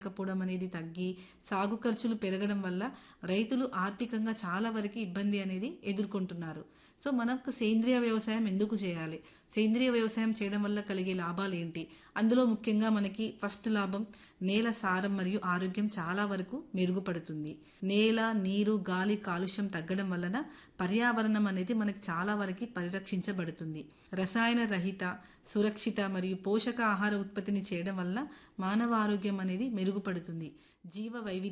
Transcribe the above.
లేకపోవడం అనేది తగ్గి సాగు ఖర్చులు పెరగడం వల్ల రైతులు ఆర్థికంగా చాలా వరకు ఇబ్బంది అనేది ఎదుర్కొంటున్నారు సో మనకు సేంద్రియ వ్యవసాయం ఎందుకు చేయాలి సేంద్రియ వ్యవసాయం చేయడం వల్ల కలిగే లాభాలు ఏంటి అందులో ముఖ్యంగా మనకి ఫస్ట్ లాభం నేల సారం మరియు ఆరోగ్యం చాలా వరకు మెరుగుపడుతుంది నేల నీరు గాలి కాలుష్యం తగ్గడం వలన పర్యావరణం అనేది మనకి చాలా వరకు పరిరక్షించబడుతుంది రసాయన రహిత సురక్షిత మరియు పోషక ఆహార ఉత్పత్తిని చేయడం వల్ల మానవ ఆరోగ్యం అనేది మెరుగుపడుతుంది జీవ వైవిధ్యం